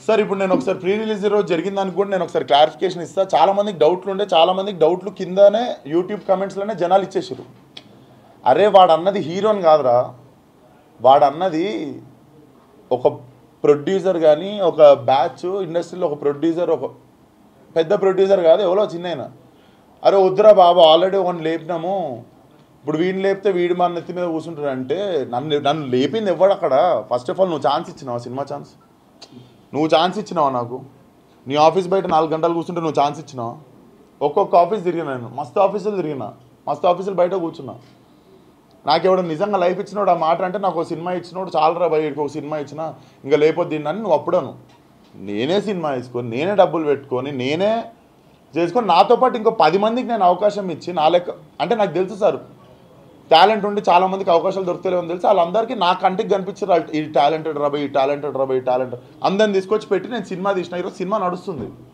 sir ఇప్పుడు నేను ఒకసారి ప్రీ రిలీజ్ రోజు జరిగిన దానికి కూడా నేను ఒకసారి క్లారిఫికేషన్ ఇస్తా చాలా మందికి డౌట్లు ఉండే చాలా మందికి డౌట్లు కిందనే యూట్యూబ్ కమెంట్స్లోనే జనాలు ఇచ్చేసారు అరే వాడు అన్నది హీరోని కాదురా వాడు అన్నది ఒక ప్రొడ్యూసర్ కానీ ఒక బ్యాచ్ ఇండస్ట్రీలో ఒక ప్రొడ్యూసర్ ఒక పెద్ద ప్రొడ్యూసర్ కాదు ఎవరో చిన్న అరే వద్దురా బాబు ఆల్రెడీ ఒకని లేపినాము ఇప్పుడు వీడిని లేపితే వీడి మన నెత్తి మీద కూర్చుంటాడు అంటే నన్ను నన్ను లేపింది ఎవడు అక్కడ ఫస్ట్ ఆఫ్ ఆల్ నువ్వు ఛాన్స్ ఇచ్చినావా సినిమా ఛాన్స్ నువ్వు ఛాన్స్ ఇచ్చినావా నాకు నీ ఆఫీస్ బయట నాలుగు గంటలు కూర్చుంటే నువ్వు ఛాన్స్ ఇచ్చినావా ఒక్కొక్క ఆఫీస్ తిరిగినా నేను మస్తు ఆఫీసులు తిరిగినా మస్తు ఆఫీసులు బయట కూర్చున్నా నాకెవడు నిజంగా లైఫ్ ఇచ్చినోడు ఆ మాట అంటే నాకు ఒక సినిమా ఇచ్చినోడు చాలరా బయటకు ఒక సినిమా ఇచ్చిన ఇంకా లేకపోతే దీన్ని అని నువ్వు అప్పుడను నేనే సినిమా వేసుకొని నేనే డబ్బులు పెట్టుకొని నేనే చేసుకొని నాతో పాటు ఇంకో పది మందికి నేను అవకాశం ఇచ్చి నా లెక్క అంటే నాకు తెలుసు సార్ టాలెంట్ ఉండి చాలా మందికి అవకాశాలు దొరుకుతలేవని తెలుసు వాళ్ళందరికీ నా కంటికి కనిపించారు ఈ టాలెంటెడ్ రాబోయ్ ఈ టాలెంటెడ్ రాబోయ్ ఈ టాలెంటెడ్ అందరిని తీసుకొచ్చి పెట్టి నేను సినిమా తీసిన ఈరోజు సినిమా నడుస్తుంది